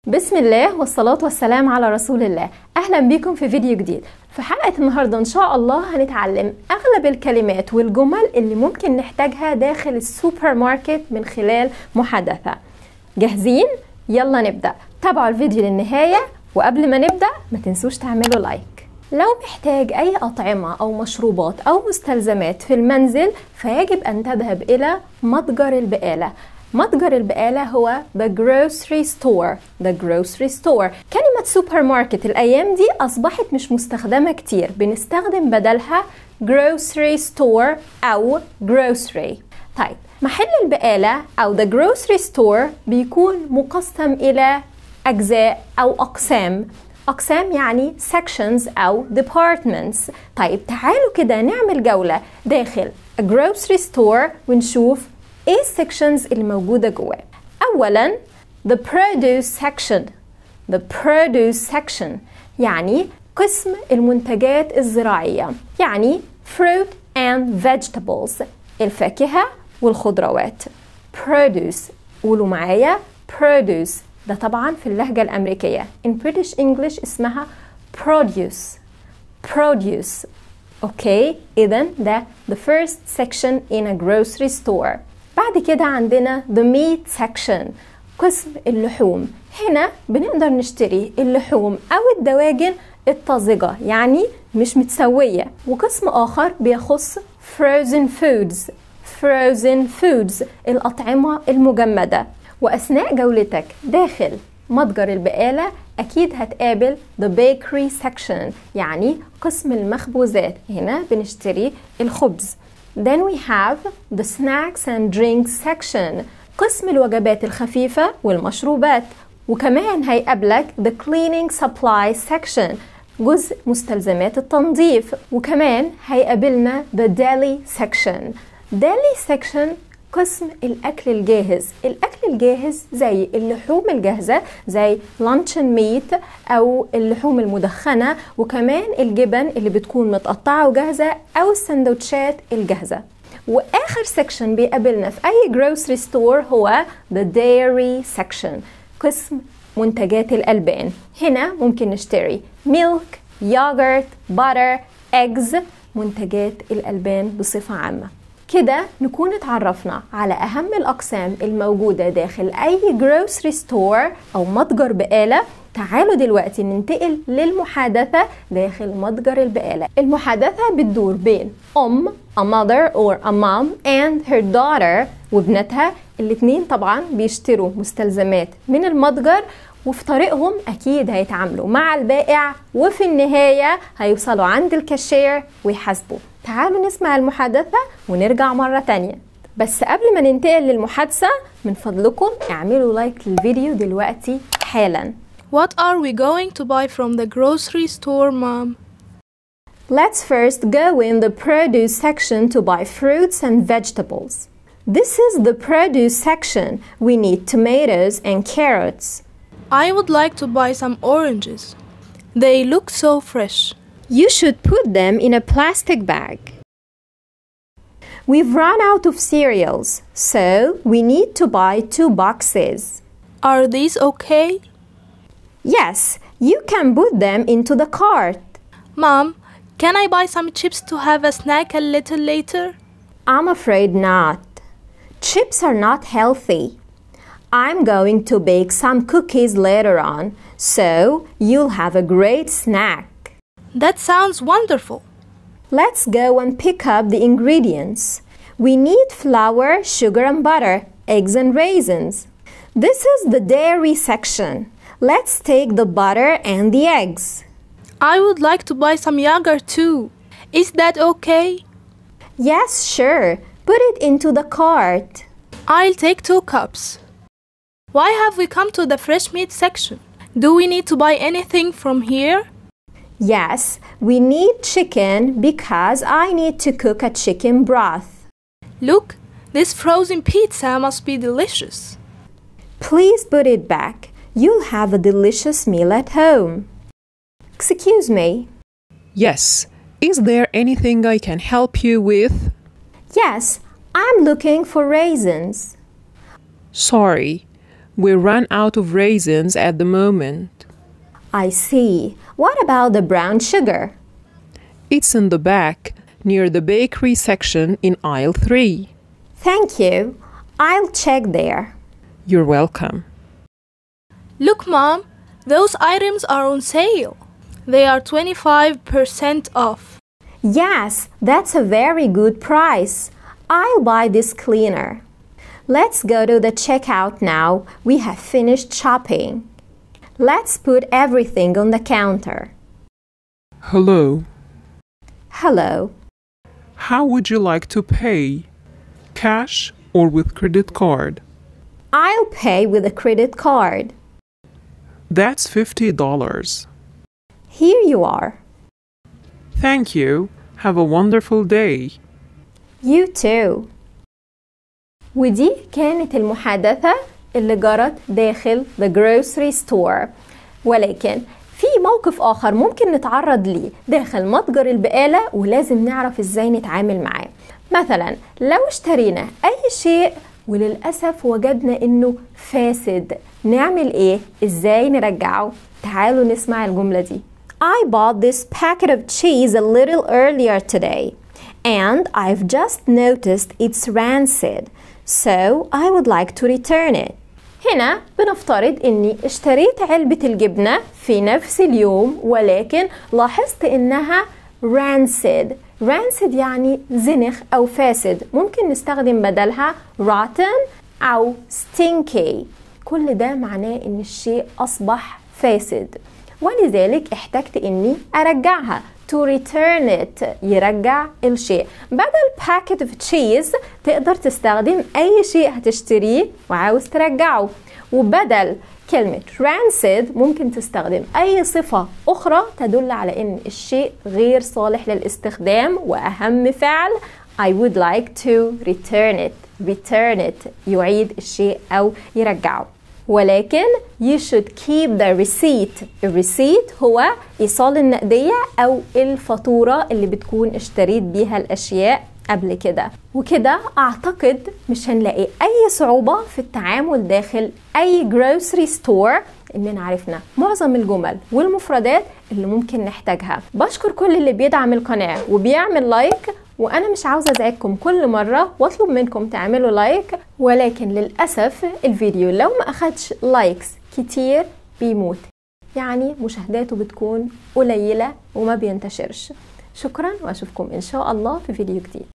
بسم الله والصلاة والسلام على رسول الله أهلا بكم في فيديو جديد في حلقة النهاردة إن شاء الله هنتعلم أغلب الكلمات والجمل اللي ممكن نحتاجها داخل السوبر ماركت من خلال محادثة جاهزين؟ يلا نبدأ تابعوا الفيديو للنهاية وقبل ما نبدأ ما تنسوش تعملوا لايك لو محتاج أي أطعمة أو مشروبات أو مستلزمات في المنزل فيجب أن تذهب إلى متجر البقالة متجر البقالة هو the grocery store the grocery store كلمة سوبر ماركت الأيام دي أصبحت مش مستخدمة كتير بنستخدم بدلها grocery store أو grocery طيب محل البقالة أو the grocery store بيكون مقسم إلى أجزاء أو أقسام أقسام يعني sections أو departments طيب تعالوا كده نعمل جولة داخل a grocery store ونشوف ايه السكشنز اللي موجودة جواه أولا the produce section the produce section يعني قسم المنتجات الزراعية يعني fruit and vegetables الفاكهة والخضروات produce قولوا معايا produce ده طبعا في اللهجة الأمريكية in British English اسمها produce produce اوكي اذا ده the first section in a grocery store بعد كده عندنا the meat section قسم اللحوم هنا بنقدر نشتري اللحوم او الدواجن الطازجة يعني مش متسوية وقسم آخر بيخص frozen foods frozen foods الأطعمة المجمدة وأثناء جولتك داخل متجر البقالة أكيد هتقابل the bakery section يعني قسم المخبوزات هنا بنشتري الخبز Then we have the snacks and drinks section قسم الوجبات الخفيفة والمشروبات وكمان هيقابلك the cleaning supply section جزء مستلزمات التنظيف وكمان هيقابلنا the deli section deli section قسم الأكل الجاهز الأكل الجاهز زي اللحوم الجاهزة زي لانشن ميت أو اللحوم المدخنة وكمان الجبن اللي بتكون متقطعة وجاهزة أو السندوتشات الجاهزة وآخر سكشن بيقابلنا في أي جروسري ستور هو the dairy section قسم منتجات الألبان هنا ممكن نشتري ميلك ياجرت باتر eggs منتجات الألبان بصفة عامة كده نكون اتعرفنا على أهم الأقسام الموجودة داخل أي grocery store أو متجر بقالة تعالوا دلوقتي ننتقل للمحادثة داخل متجر البقالة المحادثة بتدور بين أم a mother or a mom and her daughter وابنتها الاتنين طبعا بيشتروا مستلزمات من المتجر وفي طريقهم أكيد هيتعاملوا مع البائع وفي النهاية هيوصلوا عند الكاشير ويحاسبوا تعالوا نسمع المحادثة ونرجع مرة تانية بس قبل ما ننتقل للمحادثة من فضلكم اعملوا لايك للفيديو دلوقتي حالا What are we going to buy from the grocery store, Mom? Let's first go in the produce section to buy fruits and vegetables. This is the produce section. We need tomatoes and carrots. I would like to buy some oranges. They look so fresh. You should put them in a plastic bag. We've run out of cereals, so we need to buy two boxes. Are these okay? Yes, you can put them into the cart. Mom, can I buy some chips to have a snack a little later? I'm afraid not. Chips are not healthy. I'm going to bake some cookies later on, so you'll have a great snack. That sounds wonderful. Let's go and pick up the ingredients. We need flour, sugar, and butter, eggs, and raisins. This is the dairy section. Let's take the butter and the eggs. I would like to buy some yogurt too. Is that okay? Yes, sure. Put it into the cart. I'll take two cups. Why have we come to the fresh meat section? Do we need to buy anything from here? Yes, we need chicken because I need to cook a chicken broth. Look, this frozen pizza must be delicious. Please put it back. You'll have a delicious meal at home. Excuse me. Yes. Is there anything I can help you with? Yes, I'm looking for raisins. Sorry. We ran out of raisins at the moment. I see. What about the brown sugar? It's in the back, near the bakery section in aisle 3. Thank you. I'll check there. You're welcome. Look, Mom, those items are on sale. They are 25% off. Yes, that's a very good price. I'll buy this cleaner. Let's go to the checkout now. We have finished shopping. Let's put everything on the counter. Hello. Hello. How would you like to pay? Cash or with credit card? I'll pay with a credit card. That's $50. Here you are. Thank you. Have a wonderful day. You too. ودي كانت المحادثة اللي جرت داخل the grocery store ولكن في موقف آخر ممكن نتعرض ليه داخل متجر البقالة ولازم نعرف ازاي نتعامل معاه مثلا لو اشترينا أي شيء وللأسف وجدنا إنه فاسد نعمل إيه؟ إزاي نرجعه؟ تعالوا نسمع الجملة دي I bought this packet of cheese a little earlier today and I've just noticed it's rancid so I would like to return it هنا بنفترض اني اشتريت علبة الجبنة في نفس اليوم ولكن لاحظت انها rancid rancid يعني زنخ او فاسد ممكن نستخدم بدلها rotten او stinky كل ده معناه ان الشيء اصبح فاسد ولذلك احتجت اني ارجعها to return it يرجع الشيء بدل packet of cheese تقدر تستخدم اي شيء هتشتريه وعاوز ترجعه وبدل كلمة rancid ممكن تستخدم أي صفة أخرى تدل على أن الشيء غير صالح للاستخدام وأهم فعل I would like to return it return it يعيد الشيء أو يرجعه ولكن you should keep the receipt الريسيت هو إيصال النقدية أو الفاتورة اللي بتكون اشتريت بيها الأشياء قبل كده وكده أعتقد مش هنلاقي أي صعوبة في التعامل داخل أي grocery store إننا عرفنا معظم الجمل والمفردات اللي ممكن نحتاجها بشكر كل اللي بيدعم القناة وبيعمل لايك وانا مش عاوزه ازعجكم كل مره واطلب منكم تعملوا لايك ولكن للاسف الفيديو لو ما اخدش لايكس كتير بيموت يعني مشاهداته بتكون قليله وما بينتشرش شكرا واشوفكم ان شاء الله في فيديو جديد